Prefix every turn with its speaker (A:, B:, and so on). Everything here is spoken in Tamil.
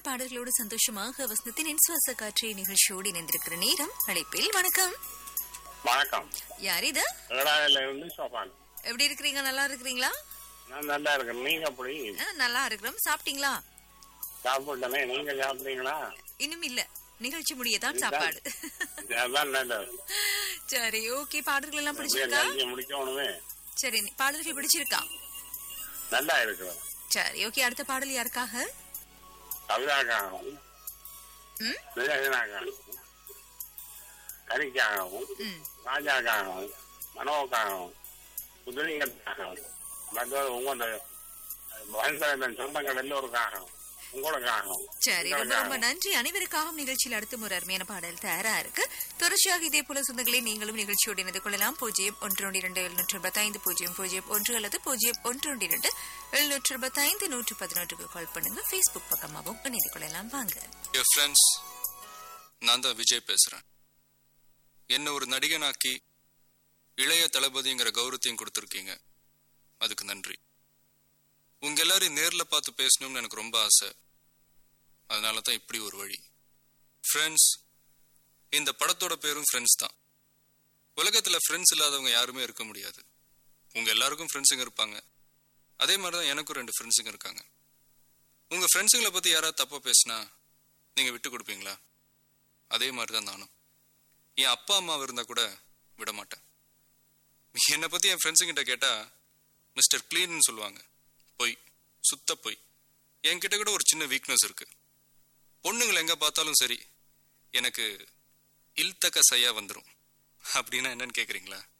A: பாடல்களோடு சந்தோஷமாக வசந்தத்தின் சுவாச காற்றை நிகழ்ச்சியோடு இணைந்திருக்கிற நேரம் அழைப்பில் வணக்கம்
B: வணக்கம்
A: யார் இது
B: ஏழாயிரம் இருந்து சோபான்
A: எப்படி இருக்கிறீங்க நல்லா இருக்கிறீங்களா
B: நான் நல்லா இருக்கேன் நீங்க அப்படி
A: ஆ, நல்லா இருக்கிறோம் சாப்பிட்டீங்களா
B: சாப்பிட்டனே நீங்க சாப்பிட்டீங்களா
A: இன்னும் இல்ல நிகழ்ச்சி முடியதான் சாப்பாடு
B: அதான் நல்லது
A: சரி ஓகே பாடல்கள் எல்லாம்
B: அப்படியே
A: பிடிச்சிருக்கா
B: நிகழ்ச்சி முடிக்கணுமே
A: சரி பாடல்கள் பிடிச்சிருக்கா
B: நல்லா இருக்கிறது
A: சரி ஓகே அடுத்த பாடல் யாருக்காக
B: கவிதாக்காகவும்
A: ம்
B: விஜயனாக்காகவும் கனிக்காகவும்
A: ம்
B: ராஜாக்காகவும் மனோவுக்காகவும் புதுலிங்கத்துக்காகவும் மற்ற உங்களோட வயசுல சொந்தங்கள் எல்லோருக்காகவும் உங்களுக்காகவும்
A: சரி ரொம்ப ரொம்ப
B: உங்களுக்காகவும்.
A: நன்றி அனைவருக்காகவும் நிகழ்ச்சியில் அடுத்த ஒரு அருமையான பாடல் தயாரா இருக்கு தொடர்ச்சியாக இதே போல சொந்தங்களை நீங்களும் நிகழ்ச்சியோடு இணைந்து கொள்ளலாம் பூஜ்ஜியம் ஒன்று ஒன்று இரண்டு எழுநூற்று இருபத்தைந்து பூஜ்ஜியம் பூஜ்ஜியம் ஒன்று அல்லது பூஜ்ஜியம் ஒன்று ஒன்று இரண்டு எழுநூற்று இருபத்தைந்து நூற்று பதினொன்றுக்கு கால் பண்ணுங்க ஃபேஸ்புக் பக்கமாகவும் இணைந்து கொள்ளலாம் வாங்க
C: என் ஃப்ரெண்ட்ஸ் நான் தான் விஜய் பேசுறேன் என்ன ஒரு நடிகனாக்கி இளைய தளபதிங்கிற கௌரவத்தையும் கொடுத்துருக்கீங்க அதுக்கு நன்றி உங்க எல்லாரையும் நேர்ல பார்த்து பேசணும்னு எனக்கு ரொம்ப ஆசை அதனால தான் இப்படி ஒரு வழி ஃப்ரெண்ட்ஸ் இந்த படத்தோட பேரும் ஃப்ரெண்ட்ஸ் தான் உலகத்துல ஃப்ரெண்ட்ஸ் இல்லாதவங்க யாருமே இருக்க முடியாது உங்க எல்லாருக்கும் ஃப்ரெண்ட்ஸுங்க இருப்பாங்க அதே மாதிரி தான் எனக்கும் ரெண்டு ஃப்ரெண்ட்ஸுங்க இருக்காங்க உங்க ஃப்ரெண்ட்ஸுங்களை பத்தி யாராவது தப்பா பேசினா நீங்க விட்டு கொடுப்பீங்களா அதே மாதிரி தான் நானும் என் அப்பா அம்மா இருந்தா கூட விட மாட்டேன் என்னை பத்தி என் ஃப்ரெண்ட்ஸுங்கிட்ட கேட்டா மிஸ்டர் கிளீன்னு சொல்லுவாங்க பொய் சுத்த பொய் என்கிட்ட கூட ஒரு சின்ன வீக்னஸ் இருக்கு பொண்ணுங்களை எங்க பார்த்தாலும் சரி எனக்கு இல்தக்க சையா வந்துடும் அப்படின்னா என்னன்னு கேக்குறீங்களா